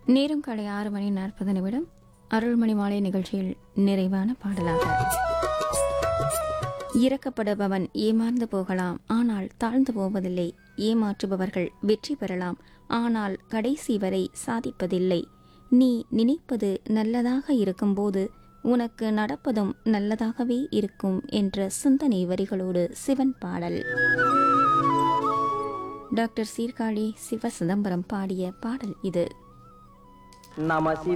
நேரம் காலை ஆறு மணி நாற்பது நிமிடம் அருள்மணி மாலை நிகழ்ச்சியில் நிறைவான பாடலாக இறக்கப்படுபவன் ஏமாந்து போகலாம் ஆனால் தாழ்ந்து போவதில்லை ஏமாற்றுபவர்கள் வெற்றி பெறலாம் ஆனால் கடைசி வரை சாதிப்பதில்லை நீ நினைப்பது நல்லதாக இருக்கும்போது உனக்கு நடப்பதும் நல்லதாகவே இருக்கும் என்ற சிந்தனை வரிகளோடு சிவன் பாடல் டாக்டர் சீர்காழி சிவ சிதம்பரம் பாடிய பாடல் இது நம